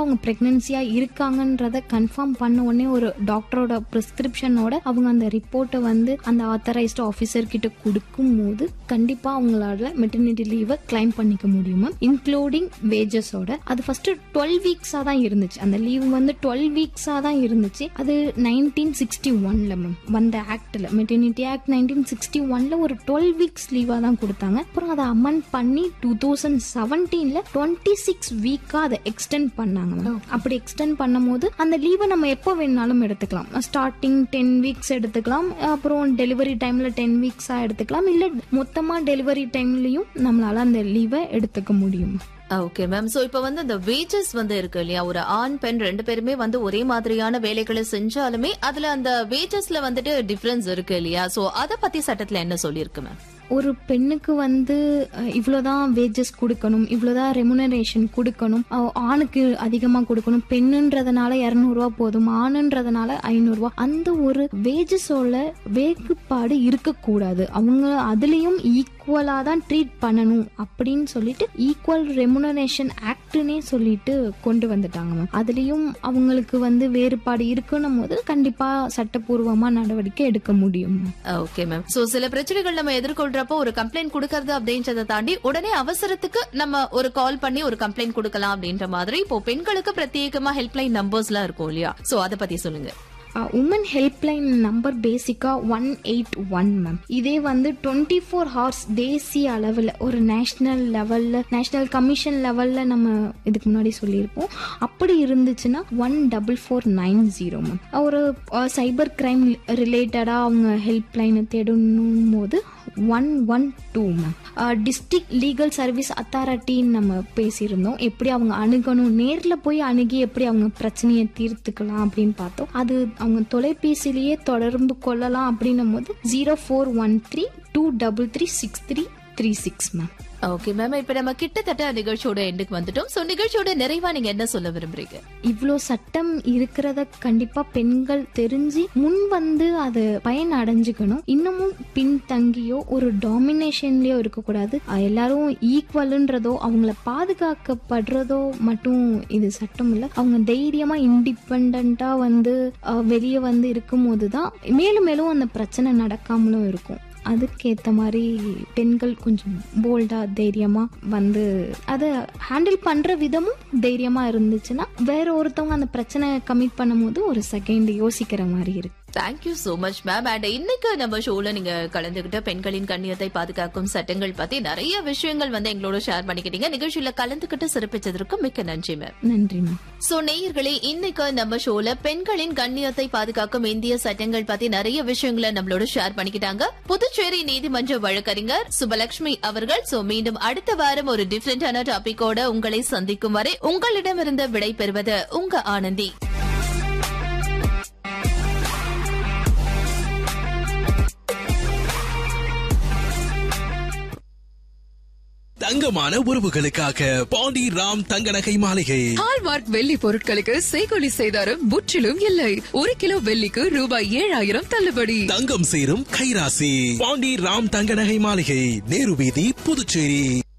அவங்க பிரெக்னன்சியா இருக்காங்கன்றத கன்ஃபார்ம் பண்ண உடனே ஒரு டாக்டரோட பிரிஸ்கிரிப்ஷனோட அவங்க அந்த ரிப்போர்ட்டை வந்து அந்த ஆத்தரைஸ்டு ஆஃபீஸர் கிட்ட கொடுக்கும் போது கண்டிப்பா அவங்களால மெட்டர்னிட்டி லீவை கிளைம் பண்ணிக்க முடியுமா இன்க்ளூடிங் வேஜஸோட அது ஃபர்ஸ்ட் டுவெல் வீக்ஸா தான் இருந்துச்சு அந்த லீவ் வந்து டுவெல் வீக்ஸா தான் இருந்துச்சு அது நைன்டீன் சிக்ஸ்டி ஒன்ல மேம் வந்த ஆக்ட்ல மெட்டர்னிட்டி ஆக்ட் நைன்டீன் சிக்ஸ்டி ஒன்ல ஒரு டுவெல் வீக்ஸ் லீவா தான் கொடுத்தாங்க அப்புறம் அதை அமெண்ட் பண்ணி டூ தௌசண்ட் செவன்டீன்ல டுவெண்ட்டி சிக்ஸ் வீக்கா அதை எக்ஸ்டெண்ட் பண்ணாங்க ma'am. அப்படி எக்ஸ்டெண்ட் பண்ணும்போது அந்த லீவை நம்ம எப்போ வேணாலும் எடுத்துக்கலாம் ஸ்டார்டிங் டென் வீக்ஸ் எடுத்துக்கலாம் அப்புறம் டெலிவரி டைம்ல டென் வீக்ஸா எடுத்துக்கலாம் இல்ல மொத்தமா டெலிவரி டைம்லயும் நம்மளால அந்த லீவை எடுத்துக்க முடியும் ஓகே மேம் சோ இப்ப வந்து இந்த வேஜஸ் வந்து இருக்கு இல்லையா ஒரு ஆண் பெண் ரெண்டு பேருமே வந்து ஒரே மாதிரியான வேலைகளை செஞ்சாலுமே அதுல அந்த வேஜஸ்ல வந்துட்டு டிஃபரன்ஸ் இருக்கு இல்லையா சோ அத பத்தி சட்டத்துல என்ன சொல்லியிருக்கு மேம் ஒரு பெண்ணுக்கு வந்து அஹ், இவ்வளவுதான் வேஜஸ் கொடுக்கணும் இவ்வளவுதான் ரெமுனரேஷன் கொடுக்கணும் அஹ், ஆணுக்கு அதிகமா கொடுக்கணும் பெண்ணுன்றதுனால இரநூறுவா போதும் ஆணுன்றதுனால ஐநூறுரூவா அந்த ஒரு வேஜஸோட வேறுபாடு இருக்கக்கூடாது அவங்க அதுலயும் ஈக்குவலா தான் ட்ரீட் பண்ணணும் அப்படின்னு சொல்லிட்டு ஈக்குவல் ரெமுனரேஷன் ஆக்ட்னே சொல்லிட்டு கொண்டு வந்துட்டாங்க மேம் அதுலயும் அவங்களுக்கு வந்து வேறுபாடு இருக்குன்னும் போது கண்டிப்பா சட்டப்பூர்வமா நடவடிக்கை எடுக்க முடியும் மேம் ஓகே மேம் சோ சில பிரச்சனைகள் நம்ம எதிர்கொள்றப்போ ஒரு கம்ப்ளைண்ட் கொடுக்கறது அப்படின்றத தாண்டி உடனே அவசரத்துக்கு நம்ம ஒரு கால் பண்ணி ஒரு கம்ப்ளைண்ட் கொடுக்கலாம் அப்படின்ற மாதிரி இப்போ பெண்களுக்கு பிரத்யேகமா ஹெல்ப்லைன் நம்பர்ஸ் எல்லாம் இருக்கும் இல்லையா சோ அத பத்தி சொல்லுங்க உமன் ஹெல்ப்லைன் நம்பர் பேசிக்கா ஒன் எயிட் ஒன் மேம் இதே வந்து டுவெண்ட்டி ஃபோர் ஹவர்ஸ் தேசிய அளவில் ஒரு நேஷனல் லெவலில் நேஷனல் கமிஷன் லெவலில் நம்ம இதுக்கு முன்னாடி சொல்லியிருப்போம் அப்படி இருந்துச்சுன்னா one double four nine zero ma'am ஒரு சைபர் கிரைம் ரிலேட்டடாக அவங்க ஹெல்ப்லைனை தேடணும் போது one one two ma'am district legal service அத்தாரிட்டின்னு நம்ம பேசியிருந்தோம் எப்படி அவங்க அணுகணும் நேரில் போய் அணுகி எப்படி அவங்க பிரச்சனையை தீர்த்துக்கலாம் அப்படின்னு பார்த்தோம் அது அவங்க தொலைபேசியிலேயே தொடர்பு கொள்ளலாம் அப்படின்னும் போது zero four one three two double three six three three six ma'am okay ma'am இப்ப நம்ம கிட்டத்தட்ட நிகழ்ச்சியோட எண்டுக்கு வந்துட்டோம் சோ நிகழ்ச்சியோட நிறைவா நீங்க என்ன சொல்ல விரும்புறீங்க இவ்வளோ சட்டம் இருக்கிறத கண்டிப்பா பெண்கள் தெரிஞ்சு முன் வந்து அது பயன் அடைஞ்சுக்கணும் இன்னமும் பின்தங்கியோ ஒரு டாமினேஷன்லயோ இருக்கக்கூடாது அஹ் எல்லாரும் ஈக்குவல்ன்றதோ அவங்கள பாதுகாக்கப்படுறதோ மட்டும் இது சட்டம் இல்லை அவங்க தைரியமா இண்டிபெண்டா வந்து அஹ், வெளியே வந்து இருக்கும்போது தான் மேலும் மேலும் அந்த பிரச்சனை நடக்காமலும் இருக்கும் அதுக்கேத்த மாதிரி பெண்கள் கொஞ்சம் போல்டா தைரியமா வந்து அதை ஹேண்டில் பண்ற விதமும் தைரியமா இருந்துச்சுன்னா வேற ஒருத்தவங்க அந்த பிரச்சனை கமிட் பண்ணும்போது ஒரு செகண்ட் யோசிக்கிற மாதிரி இருக்கு thank you so much ma'am and இன்னைக்கு நம்ம ஷோல நீங்க கலந்துகிட்ட பெண்களின் கண்ணியத்தை பாதுகாக்கும் சட்டங்கள் பத்தி நிறைய விஷயங்கள் வந்து எங்களோட ஷேர் பண்ணிக்கிட்டீங்க நிகழ்ச்சியில கலந்துகிட்டு சிறப்பிச்சதற்கு மிக்க நன்றி மேம் நன்றி மேம் சோ நேயர்களே இன்னைக்கு நம்ம ஷோல பெண்களின் கண்ணியத்தை பாதுகாக்கும் இந்திய சட்டங்கள் பத்தி நிறைய விஷயங்களை நம்மளோட ஷேர் பண்ணிக்கிட்டாங்க புதுச்சேரி நீதிமன்ற வழக்கறிஞர் சுபலட்சுமி அவர்கள் சோ மீண்டும் அடுத்த வாரம் ஒரு டிஃபரெண்டான டாபிக்கோட உங்களை சந்திக்கும் வரை உங்களிடமிருந்து விடை பெறுவது உங்க ஆனந்தி தங்கமான உறவுகளுக்காக பாண்டி ராம் தங்க நகை மாளிகை ஹால்மார்க் வெள்ளி பொருட்களுக்கு செய்கொலி செய்தாரும் முற்றிலும் இல்லை ஒரு கிலோ வெள்ளிக்கு ரூபாய் ஏழாயிரம் தள்ளுபடி தங்கம் சேரும் கைராசி பாண்டி ராம் தங்க நகை மாளிகை நேரு வீதி புதுச்சேரி